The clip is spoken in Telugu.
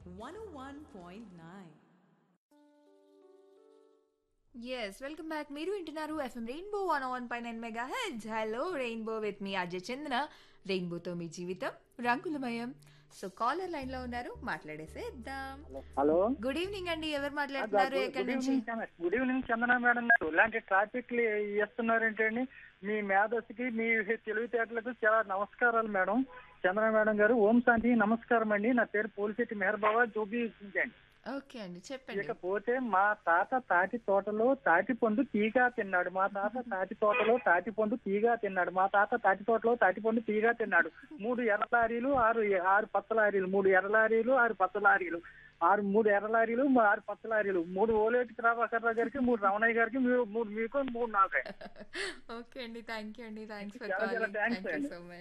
101.9. ఎస్ వెల్కమ్ బ్యాక్ మీరు వింటున్నారు ఎఫ్ఎం రెయిన్బో వన్ వన్ పై nine mega heads hello rainbow with మీ అజయ్ చంద్ర రెయిన్బోతో మీ జీవితం రంగులమయం సో కాలర్ లైన్ లో ఉన్నారు మాట్లాడేసేద్దాం హలో గుడ్ ఈవినింగ్ అండి ఎవరు మాట్లాడుతున్నారు ఎక్కడి గుడ్ నుంచి evening Chandra- good evening Chandana madam గారు ఇలాంటి ట్రాఫిక్ ఇస్తున్నారేంటండి మీ మేధస్సుకి మీ తెలివితేటలకు చాలా నమస్కారాలు మేడం చంద్ర మేడం గారు ఓం శాంతి నమస్కారం అండి నా పేరు పోలిశెట్టి మెహర్ బాబా చూపించండి ఓకే అండి చెప్పండి ఇకపోతే మా తాత తాటి తోటలో తాటి పండు తీగా తిన్నాడు మా తాత తాటి తోటలో తాటి పండు తీగా తిన్నాడు మా తాత తాటి తోటలో తాటి పండు తీగా తిన్నాడు మూడు ఎర్ర లారీలు ఆరు ఆరు పచ్చ లారీలు మూడు ఎర్ర లారీలు ఆరు పచ్చ లారీలు ఆరు మూడు ఎర్ర లారీలు మూ- ఆరు పచ్చ లారీలు మూడు ఓలేటి ప్రభాకర్ రావు గారికి మూడు రమణయ్య గారికి మూ- మూడు మీకు మూడు నాకే ఓకే అండి థ్యాంక్ యూ అండి థ్యాంక్స్ ఫర్ చాలా చాలా కాలింగ్ thanks థ్యాంక్ యూ అండి. So much